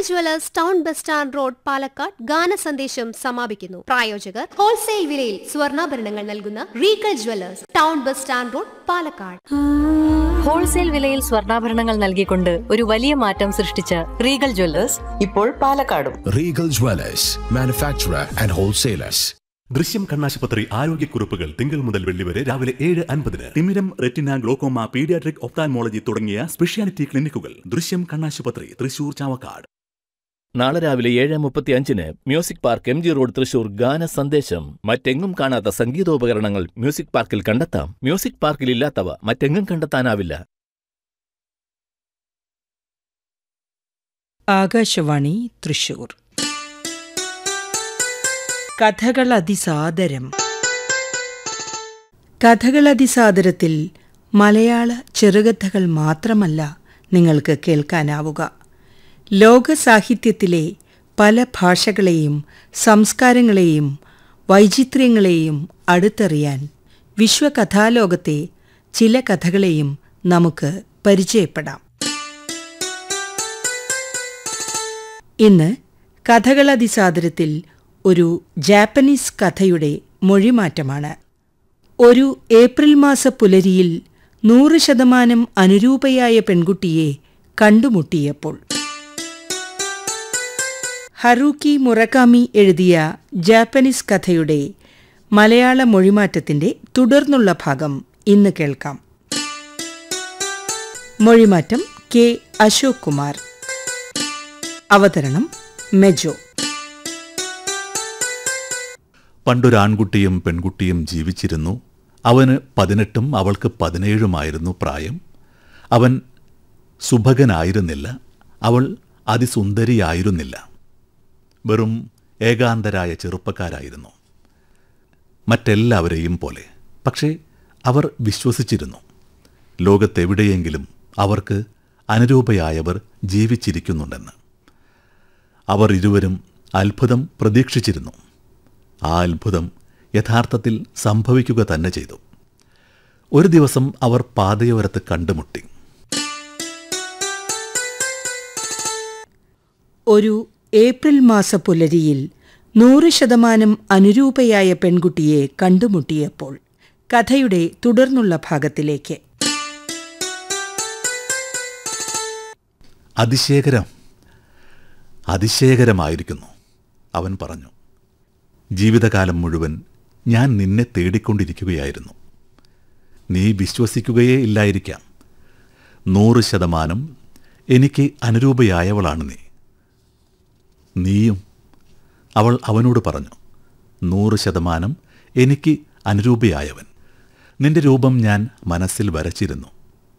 Jewellers town bus stand road Palakkad ഗാന സന്ദേശം സമാപിക്കുന്നു പ്രായോജകർ ഹോൾസെയിൽ വിലയിൽ സ്വർണ്ണാഭരണങ്ങൾ നൽകുന്ന Regal jewellers town bus stand road Palakkad wholesale വിലയിൽ സ്വർണ്ണാഭരണങ്ങൾ നൽകിക്കൊണ്ട് ഒരു വലിയ മാറ്റം സൃഷ്ടിച്ച റീഗൽ ജ്വല്ലേഴ്സ് ഇപ്പോൾ പാലക്കാടും Regal Dwellers, manufacturer and wholesalers. ദൃശ്യം കണ്ണാശുപത്രി ആരോഗ്യക്കുറിപ്പുകൾ തിങ്കൾ മുതൽ വെള്ളി വരെ രാവിലെ ഏഴ് അൻപതിന് തിമിരം റെറ്റിന ഗ്ലോക്കോമ പീഡിയാട്രിക് ഒപ്താൻമോളജി തുടങ്ങിയ സ്പെഷ്യാലിറ്റി ക്ലിനിക്കുകൾ ദൃശ്യം കണ്ണാശുപത്രി തൃശൂർ ചാവക്കാട് നാളെ രാവിലെ ഏഴ് മുപ്പത്തി അഞ്ചിന് music park M G road Thrissur ഗാന സന്ദേശം മറ്റെങ്ങും കാണാത്ത സംഗീതോപകരണങ്ങൾ മ്യൂസിക് പാർക്കിൽ കണ്ടെത്താം മ്യൂസിക് പാർക്കിൽ ഇല്ലാത്തവ മറ്റെങ്ങും കണ്ടെത്താനാവില്ല ആകാശവാണി തൃശൂർ കഥകൾ അതിസാദരം കഥകൾ അതിസാദരത്തിൽ മലയാള ചെറുകഥകൾ മാത്രമല്ല നിങ്ങൾക്ക് കേൾക്കാനാവുക ലോക സാഹിത്യത്തിലെ പല ഭാഷകളെയും സംസ്കാരങ്ങളെയും വൈചിത്ര്യങ്ങളെയും അടുത്തറിയാൻ വിശ്വകഥാലോകത്തെ ചില കഥകളെയും നമുക്ക് പരിചയപ്പെടാം ഇന്ന് കഥകളതിസാദരത്തിൽ ഒരു ജാപ്പനീസ് കഥയുടെ മൊഴിമാറ്റമാണ് ഒരു ഏപ്രിൽ മാസ പുലരിയിൽ നൂറ് ശതമാനം അനുരൂപയായ പെൺകുട്ടിയെ കണ്ടുമുട്ടിയപ്പോൾ ഹറൂക്കി മുറക്കാമി എഴുതിയ ജാപ്പനീസ് കഥയുടെ മലയാള മൊഴിമാറ്റത്തിന്റെ തുടർന്നുള്ള ഭാഗം ഇന്ന് കേൾക്കാം മൊഴിമാറ്റം കെ അശോക് കുമാർ അവതരണം മെജോ പണ്ടൊരാൺകുട്ടിയും പെൺകുട്ടിയും ജീവിച്ചിരുന്നു അവന് പതിനെട്ടും അവൾക്ക് പതിനേഴുമായിരുന്നു പ്രായം അവൻ സുഭകനായിരുന്നില്ല അവൾ അതിസുന്ദരിയായിരുന്നില്ല വെറും ഏകാന്തരായ ചെറുപ്പക്കാരായിരുന്നു മറ്റെല്ലാവരെയും പോലെ പക്ഷേ അവർ വിശ്വസിച്ചിരുന്നു ലോകത്തെവിടെയെങ്കിലും അവർക്ക് അനുരൂപയായവർ ജീവിച്ചിരിക്കുന്നുണ്ടെന്ന് അവർ ഇരുവരും അത്ഭുതം പ്രതീക്ഷിച്ചിരുന്നു ആ അത്ഭുതം യഥാർത്ഥത്തിൽ സംഭവിക്കുക തന്നെ ചെയ്തു ഒരു ദിവസം അവർ പാതയോരത്ത് കണ്ടുമുട്ടി ഒരു ഏപ്രിൽ മാസ പുലരിയിൽ നൂറ് ശതമാനം അനുരൂപയായ പെൺകുട്ടിയെ കണ്ടുമുട്ടിയപ്പോൾ കഥയുടെ തുടർന്നുള്ള ഭാഗത്തിലേക്ക് അതിശയകരം അതിശയകരമായിരിക്കുന്നു അവൻ പറഞ്ഞു ജീവിതകാലം മുഴുവൻ ഞാൻ നിന്നെ തേടിക്കൊണ്ടിരിക്കുകയായിരുന്നു നീ വിശ്വസിക്കുകയേ ഇല്ലായിരിക്കാം നൂറ് ശതമാനം എനിക്ക് അനുരൂപയായവളാണ് നീ നീയും അവൾ അവനോട് പറഞ്ഞു നൂറ് ശതമാനം എനിക്ക് അനുരൂപയായവൻ നിന്റെ രൂപം ഞാൻ മനസ്സിൽ വരച്ചിരുന്നു